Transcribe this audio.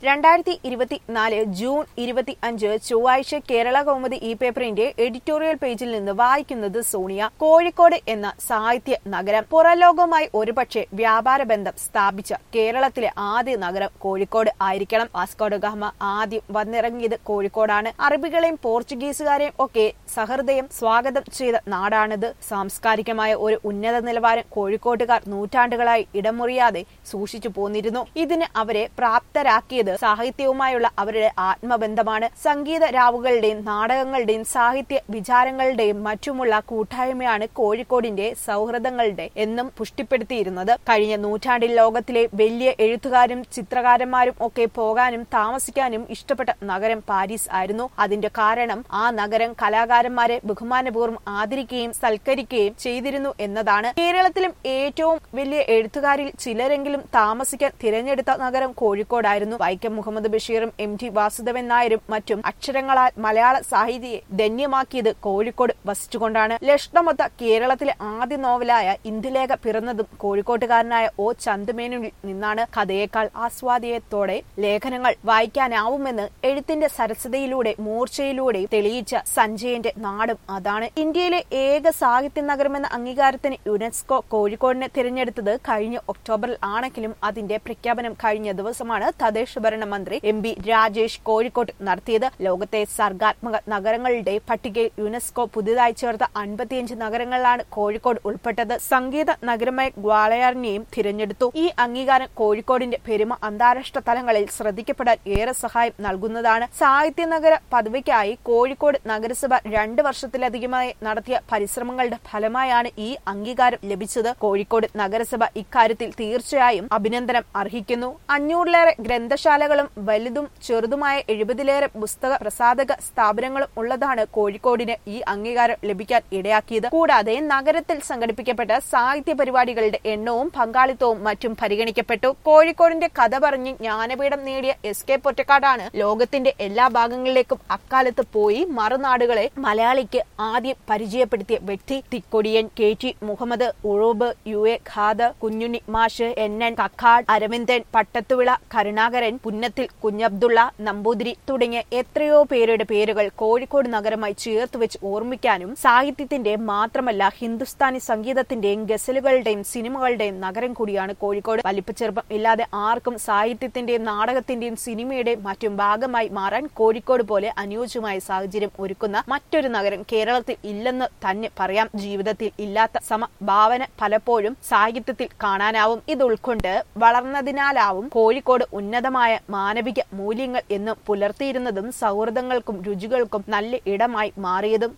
രണ്ടായിരത്തി ഇരുപത്തിനാല് ജൂൺ ഇരുപത്തി അഞ്ച് ചൊവ്വാഴ്ച കേരള കൗമുദി ഈ പേപ്പറിന്റെ എഡിറ്റോറിയൽ പേജിൽ നിന്ന് വായിക്കുന്നത് സോണിയ കോഴിക്കോട് എന്ന സാഹിത്യ നഗരം പുറലോകവുമായി ഒരുപക്ഷെ വ്യാപാര ബന്ധം സ്ഥാപിച്ച കേരളത്തിലെ ആദ്യ നഗരം കോഴിക്കോട് ആയിരിക്കണം വാസ്കോഡ ഗാമ ആദ്യം വന്നിറങ്ങിയത് കോഴിക്കോടാണ് അറബികളെയും പോർച്ചുഗീസുകാരെയും ഒക്കെ സഹൃദയം സ്വാഗതം ചെയ്ത നാടാണിത് സാംസ്കാരികമായ ഒരു ഉന്നത നിലവാരം കോഴിക്കോട്ടുകാർ നൂറ്റാണ്ടുകളായി ഇടമുറിയാതെ സൂക്ഷിച്ചു പോന്നിരുന്നു ഇതിന് അവരെ പ്രാപ്തരാക്കിയത് സാഹിത്യവുമായുള്ള അവരുടെ ആത്മബന്ധമാണ് സംഗീത രാവുകളുടെയും നാടകങ്ങളുടെയും സാഹിത്യ വിചാരങ്ങളുടെയും മറ്റുമുള്ള കൂട്ടായ്മയാണ് കോഴിക്കോടിന്റെ സൗഹൃദങ്ങളുടെ എന്നും പുഷ്ടിപ്പെടുത്തിയിരുന്നത് കഴിഞ്ഞ നൂറ്റാണ്ടിൽ ലോകത്തിലെ വലിയ എഴുത്തുകാരും ചിത്രകാരന്മാരും ഒക്കെ പോകാനും താമസിക്കാനും ഇഷ്ടപ്പെട്ട നഗരം പാരീസ് ആയിരുന്നു അതിന്റെ കാരണം ആ നഗരം കലാകാരന്മാരെ ബഹുമാനപൂർവ്വം ആദരിക്കുകയും സൽക്കരിക്കുകയും ചെയ്തിരുന്നു എന്നതാണ് കേരളത്തിലും ഏറ്റവും വലിയ എഴുത്തുകാരിൽ ചിലരെങ്കിലും താമസിക്കാൻ തിരഞ്ഞെടുത്ത നഗരം കോഴിക്കോടായിരുന്നു വൈക്കം മുഹമ്മദ് ബഷീറും എം ടി വാസുദേവൻ നായരും മറ്റും അക്ഷരങ്ങളാൽ മലയാള സാഹിത്യയെ ധന്യമാക്കിയത് കോഴിക്കോട് വസിച്ചുകൊണ്ടാണ് ലക്ഷ്ണമൊത്ത കേരളത്തിലെ ആദ്യ നോവലായ ഇന്ദുലേഖ പിറന്നതും കോഴിക്കോട്ടുകാരനായ ഒ ചന്തുമേനുവിൽ നിന്നാണ് കഥയേക്കാൾ ആസ്വാദ്യത്തോടെ ലേഖനങ്ങൾ വായിക്കാനാവുമെന്ന് എഴുത്തിന്റെ സരസതയിലൂടെ മൂർച്ചയിലൂടെ തെളിയിച്ച സഞ്ജയന്റെ നാടും അതാണ് ഇന്ത്യയിലെ ഏക സാഹിത്യ നഗരമെന്ന അംഗീകാരത്തിന് യുനെസ്കോ കോഴിക്കോടിനെ തിരഞ്ഞെടുത്തത് കഴിഞ്ഞ ഒക്ടോബറിൽ ആണെങ്കിലും അതിന്റെ പ്രഖ്യാപനം കഴിഞ്ഞ ദിവസമാണ് തദ്ദേശ ഭരണ മന്ത്രി എം ബി രാജേഷ് കോഴിക്കോട്ട് നടത്തിയത് ലോകത്തെ സർഗാത്മക നഗരങ്ങളുടെ പട്ടികയിൽ യുനെസ്കോ പുതിയതായി ചേർത്ത അൻപത്തിയഞ്ച് നഗരങ്ങളിലാണ് കോഴിക്കോട് ഉൾപ്പെട്ടത് സംഗീത നഗരമായ ഗ്വാളയാറിനെയും തിരഞ്ഞെടുത്തു ഈ അംഗീകാരം കോഴിക്കോടിന്റെ പെരുമ അന്താരാഷ്ട്ര തലങ്ങളിൽ ശ്രദ്ധിക്കപ്പെടാൻ ഏറെ സഹായം നൽകുന്നതാണ് സാഹിത്യ നഗര പദവിക്കായി കോഴിക്കോട് നഗരസഭ രണ്ട് വർഷത്തിലധികമായി നടത്തിയ പരിശ്രമങ്ങളുടെ ഫലമായാണ് ഈ അംഗീകാരം ലഭിച്ചത് കോഴിക്കോട് നഗരസഭ ഇക്കാര്യത്തിൽ തീർച്ചയായും അഭിനന്ദനം അർഹിക്കുന്നു അഞ്ഞൂറിലേറെ ഗ്രന്ഥശാലകളും വലുതും ചെറുതുമായ എഴുപതിലേറെ പുസ്തക പ്രസാധക സ്ഥാപനങ്ങളും ഉള്ളതാണ് കോഴിക്കോടിന് ഈ അംഗീകാരം ലഭിക്കാൻ ഇടയാക്കിയത് കൂടാതെ നഗരത്തിൽ സംഘടിപ്പിക്കപ്പെട്ട സാഹിത്യ പരിപാടികളുടെ എണ്ണവും പങ്കാളിത്തവും മറ്റും പരിഗണിക്കപ്പെട്ടു കോഴിക്കോടിന്റെ കഥ പറഞ്ഞ് ജ്ഞാനപീഠം നേടിയ എസ് കെ പൊറ്റക്കാടാണ് ലോകത്തിന്റെ എല്ലാ ഭാഗങ്ങളിലേക്കും അക്കാലത്ത് പോയി മറുനാടുകളെ മലയാളിക്ക് ആദ്യം പരിചയപ്പെടുത്തിയ വ്യക്തി Thikkodiyan K T Muhammad Uroob U A Khader Kunjunni മാഷ് എൻ എൻ കക്കാട് അരവിന്ദൻ പട്ടത്തുവിള കരുണാകരൻ പുന്നത്തിൽ കുഞ്ഞബ്ദുള്ള നമ്പൂതിരി തുടങ്ങിയ എത്രയോ പേരുടെ പേരുകൾ കോഴിക്കോട് നഗരമായി ചേർത്ത് വെച്ച് ഓർമ്മിക്കാനും സാഹിത്യത്തിന്റെ മാത്രമല്ല ഹിന്ദുസ്ഥാനി സംഗീതത്തിന്റെയും ഗസലുകളുടെയും സിനിമകളുടെയും നഗരം കൂടിയാണ് കോഴിക്കോട് വലിപ്പച്ചെറുപ്പം ഇല്ലാതെ ആർക്കും സാഹിത്യത്തിന്റെയും നാടകത്തിന്റെയും സിനിമയുടെയും മറ്റും ഭാഗമായി മാറാൻ കോഴിക്കോട് പോലെ അനുയോജ്യമായ സാഹചര്യം ഒരുക്കുന്ന മറ്റൊരു നഗരം കേരളത്തിൽ ഇല്ലെന്ന് തന്നെ പറയാം ജീവിതത്തിൽ ഇല്ലാത്ത സമഭാവന പലപ്പോഴും സാഹിത്യത്തിൽ കാണാനാവും ഇത് ഉൾക്കൊണ്ട് വളർന്നതിനാലാവും കോഴിക്കോട് ഉന്നതമായ മാനവിക മൂല്യങ്ങൾ എന്നും പുലർത്തിയിരുന്നതും സൗഹൃദങ്ങൾക്കും രുചികൾക്കും നല്ല ഇടമായി മാറിയതും